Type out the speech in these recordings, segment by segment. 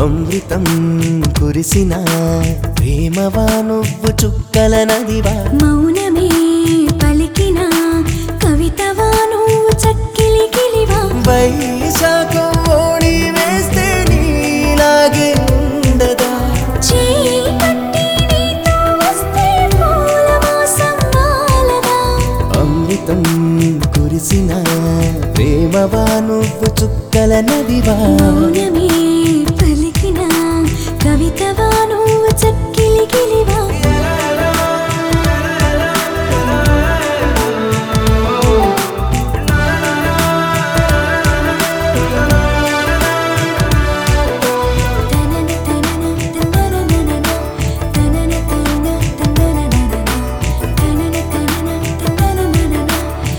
అమృతం కురిసిన ప్రేమవా నువ్వు చుక్కల నదివా మౌనమే పలికిన కవితవా నువ్వు చక్కిలి కిలివా వైశాఖం ఓడి వేస్తే నీలాగే ఉండదా చేయి పట్టి నీతో వస్తే పూల వాసం వాలదా అమృతం కురిసిన ప్రేమవా నువ్వు చుక్కల నదివా మౌనమే పలికిన కవితవా నువ్వు చక్కిలి కిలివా తనన తనన తననననన తనన తనన తననననన తనన తనన తననననన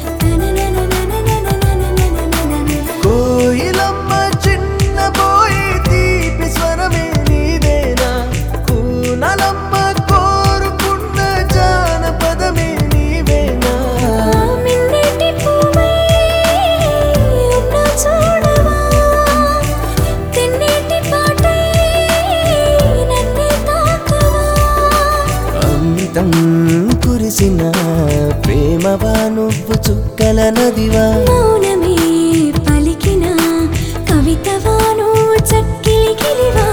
తనననననననననననన కోయిలమ్మ చిన్న పోయి తీపి స్వరమే నీదేనా కూనలమ్మ కోరుకున్న జానపదమే నీవేనా మిన్నెటి పువ్వై ఉన్న చూడవా తెన్నేటి పాటై నన్నే తాకవా అమృతం కురిసిన ప్రేమవా నువ్వు చుక్కల నదివా మౌనమే పలికిన కవితవా నువ్వు చక్కిలి కిలివా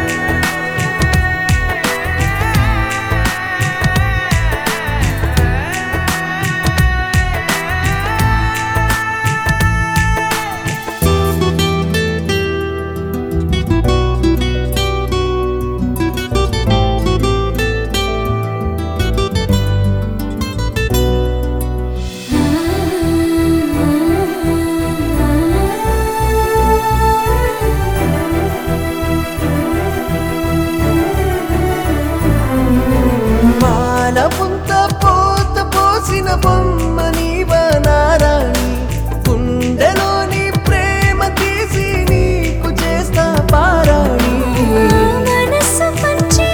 మానపుంత పోత పోసిన బొమ్మ నీవా నారాణి గుండెలోని ప్రేమ తీసి నీకు చేస్తా పారాణి మనసు పంచే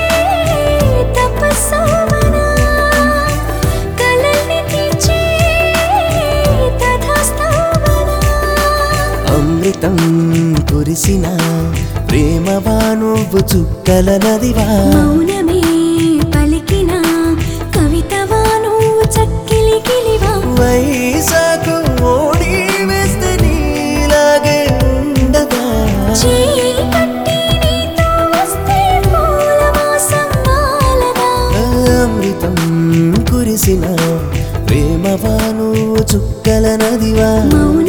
తపస్సోమనా కలల్ని తీర్చే తథాస్తోమనా అమృతం కురిసిన ప్రేమవా నువ్వు చుక్కల నదివా మౌనమే పలికిన కవితవా నువ్వు చక్కిలి కిలివా వైశాఖ ఓడి వేస్తే నీలాగే ఉండదా చేయి పట్టి నీతో వస్తే పూల వాసం వాలదా అమృతం కురిసిన ప్రేమవా నువ్వు చుక్కల నదివా మౌన